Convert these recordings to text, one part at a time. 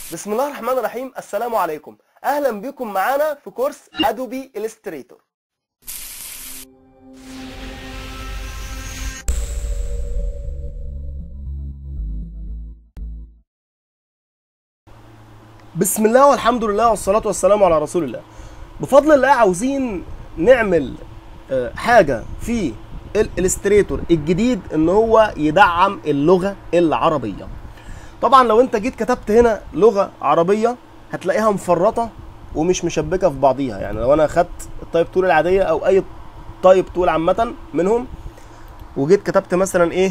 بسم الله الرحمن الرحيم السلام عليكم اهلا بكم معانا في كورس ادوبي الستريتور بسم الله والحمد لله والصلاة والسلام على رسول الله بفضل الله عاوزين نعمل آه، حاجة في الالستريتور الجديد ان هو يدعم اللغة العربية طبعا لو انت جيت كتبت هنا لغة عربية هتلاقيها مفرطة ومش مشبكة في بعضيها يعني لو انا خدت التايب تول العادية او اي تايب تول عامة منهم وجيت كتبت مثلا ايه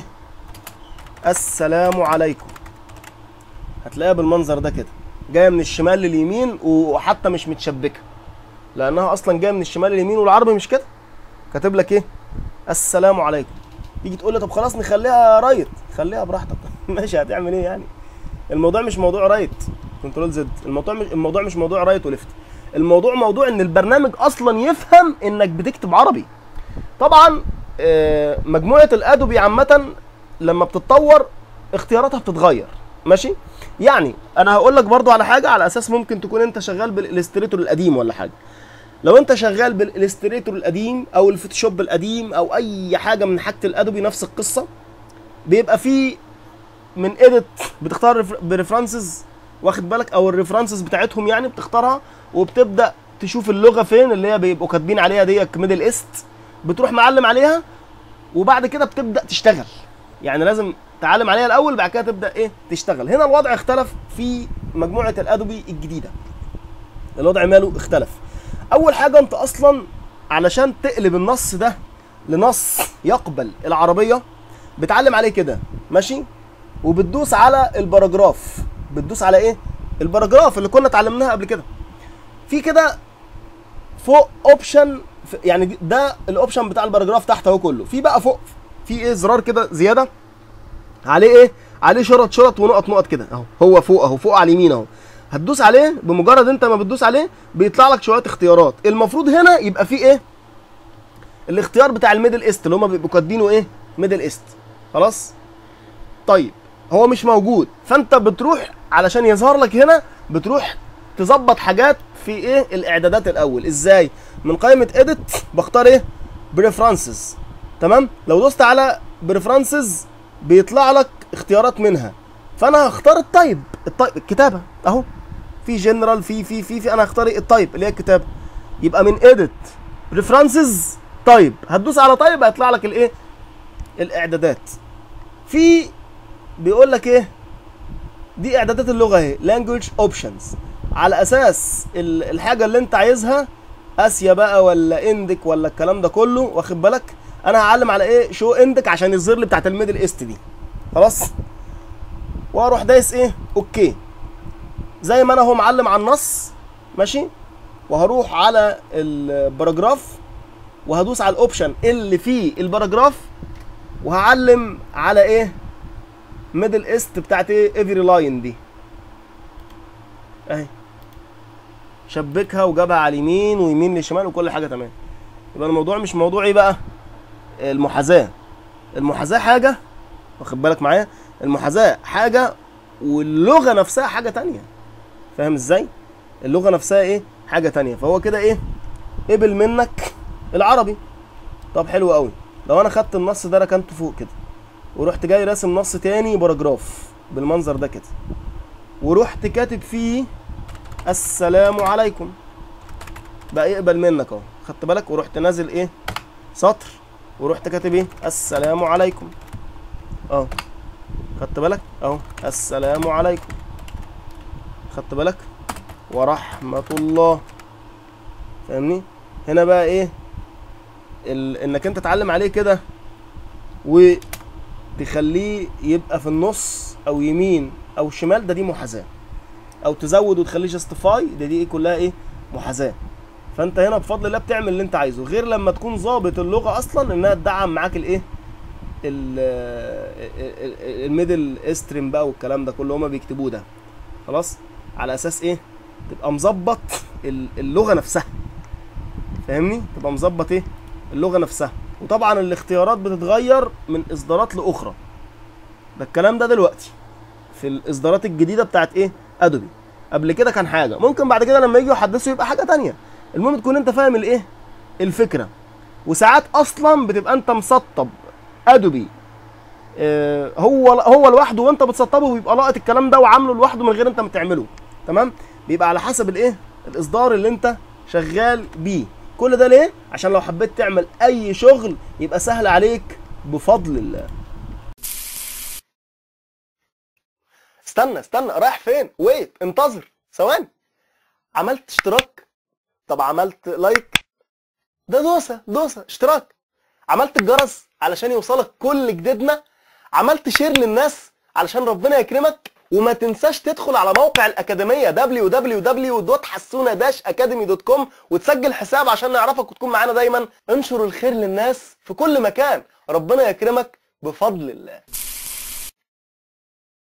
السلام عليكم هتلاقيها بالمنظر ده كده جايه من الشمال لليمين وحتى مش متشبكه لانها اصلا جايه من الشمال لليمين والعربي مش كده كاتب لك ايه السلام عليكم تيجي تقول لي طب خلاص نخليها رايت خليها براحتك ماشي هتعمل ايه يعني الموضوع مش موضوع رايت كنترول زد الموضوع مش الموضوع مش موضوع رايت وليفت الموضوع موضوع ان البرنامج اصلا يفهم انك بتكتب عربي طبعا آه، مجموعه الادوبي عامه لما بتتطور اختياراتها بتتغير ماشي يعني انا هقول لك برضو على حاجه على اساس ممكن تكون انت شغال بالالستريتور القديم ولا حاجه لو انت شغال بالالستريتور القديم او الفوتوشوب القديم او اي حاجه من حاجه الادوبي نفس القصه بيبقى في من اديت بتختار ريف- بريفرنسز واخد بالك او الريفرنسز بتاعتهم يعني بتختارها وبتبدا تشوف اللغه فين اللي هي بيبقوا كاتبين عليها ديك ميدل ايست بتروح معلم عليها وبعد كده بتبدا تشتغل يعني لازم تعلم عليها الاول بعد كده تبدا ايه تشتغل هنا الوضع اختلف في مجموعه الادوبي الجديده الوضع ماله اختلف اول حاجه انت اصلا علشان تقلب النص ده لنص يقبل العربيه بتعلم عليه كده ماشي وبتدوس على الباراجراف بتدوس على ايه الباراجراف اللي كنا اتعلمناها قبل كده في كده فوق اوبشن يعني دي- ده الاوبشن بتاع الباراجراف تحت اهو كله في بقى فوق في ايه زرار كده زياده عليه ايه عليه شرط شرط ونقط نقط كده اهو هو فوق اهو فوق على اليمين اهو هتدوس عليه بمجرد انت ما بتدوس عليه بيطلع لك شويه اختيارات المفروض هنا يبقى في ايه الاختيار بتاع الميدل ايست اللي هم بيبقوا كاتبينه ايه ميدل ايست خلاص طيب هو مش موجود فانت بتروح علشان يظهر لك هنا بتروح تظبط حاجات في ايه الاعدادات الاول ازاي من قائمه اديت بختار ايه بريفرنسز تمام لو دوست على بريفرنسز بيطلع لك اختيارات منها فانا هختار التايب التايب الكتابه اهو في جنرال في في في في انا هختار إيه؟ التايب اللي هي الكتابه يبقى من اديت ريفرنسز تايب هتدوس على تايب هيطلع لك الايه الاعدادات في بيقول لك ايه دي اعدادات اللغه اهي لانجوج اوبشنز على اساس ال- الحاجه اللي انت عايزها اسيا بقى ولا اندك ولا الكلام ده كله واخد بالك انا هعلم على ايه شو اندك عشان يظهر لي بتاعت الميدل ايست دي خلاص واروح دايس ايه اوكي زي ما انا هو معلم على النص ماشي وهروح على الباراجراف وهدوس على الاوبشن اللي فيه الباراجراف وهعلم على ايه ميدل ايست بتاعت ايه افري لاين دي اهي شبكها وجابها على اليمين ويمين للشمال وكل حاجه تمام يبقى الموضوع مش موضوع ايه بقى المحاذاه المحاذاه حاجه واخد بالك معايا المحاذاه حاجه واللغه نفسها حاجه تانية فاهم ازاي اللغه نفسها ايه حاجه تانية فهو كده ايه قبل منك العربي طب حلو قوي لو انا خدت النص ده ركنته فوق كده ورحت جاي راسم نص تاني باراجراف بالمنظر ده كده ورحت كاتب فيه السلام عليكم بقى يقبل منك اهو خدت بالك ورحت نازل ايه سطر ورحت كاتب ايه السلام عليكم اهو خدت بالك اهو السلام عليكم خدت بالك ورحمة الله فاهمني هنا بقى ايه ال... انك انت تعلم عليه كده وتخليه يبقى في النص او يمين او شمال ده دي محاذاه او تزود وتخليه جاستيفاي ده دي ايه كلها ايه محاذاه فانت هنا بفضل الله بتعمل اللي انت عايزه غير لما تكون ظابط اللغه اصلا انها تدعم معاك الايه ال- ال- ال- الميدل استريم بقى والكلام ده كله هما بيكتبوه ده خلاص على اساس ايه تبقى مظبط ال- اللغه نفسها فاهمني تبقى مظبط ايه اللغه نفسها وطبعا الاختيارات بتتغير من اصدارات لاخرى ده الكلام ده دلوقتي في الاصدارات الجديده بتاعت ايه ادوبي قبل كده كان حاجه ممكن بعد كده لما يجوا يحدثوا يبقى حاجه تانية المهم تكون انت فاهم الايه الفكره وساعات اصلا بتبقى انت مسطب ادوبي آه، هو هو لوحده وانت بتسطبه ويبقى لاقط الكلام ده وعامله لوحده من غير انت ما تعمله تمام بيبقى على حسب الايه الاصدار اللي انت شغال بيه كل ده ليه عشان لو حبيت تعمل اي شغل يبقى سهل عليك بفضل الله استنى استنى رايح فين ويت انتظر ثواني عملت اشتراك طب عملت لايك ده دوسه دوسه اشتراك عملت الجرس علشان يوصلك كل جديدنا عملت شير للناس علشان ربنا يكرمك وما تنساش تدخل على موقع الأكاديمية www.حسونة-academy.com وتسجل حساب عشان نعرفك وتكون معانا دايما انشر الخير للناس في كل مكان ربنا يكرمك بفضل الله